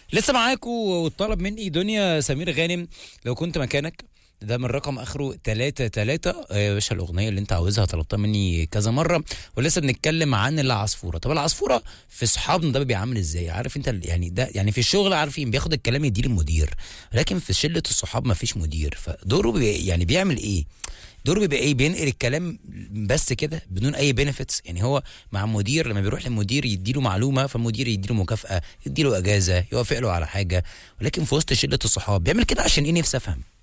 لسه معاكم وطلب مني دنيا سمير غانم لو كنت مكانك ده من رقم اخره 3 3 يا باشا الاغنيه اللي انت عاوزها طلبتها مني كذا مره ولسه بنتكلم عن العصفوره طب العصفوره في صحابنا ده بيعمل ازاي عارف انت ال- يعني ده يعني في الشغل عارفين بياخد الكلام يديه للمدير لكن في شله الصحاب ما فيش مدير فدوره بي يعني بيعمل ايه دوره بيبقى ايه بينقل الكلام بس كده بدون اي بينيفيتس يعني هو مع مدير لما بيروح للمدير يديله معلومه فالمدير يديله مكافاه يديله اجازه يوافق له على حاجه ولكن في وسط شله الصحاب بيعمل كده عشان ايه نفسي افهم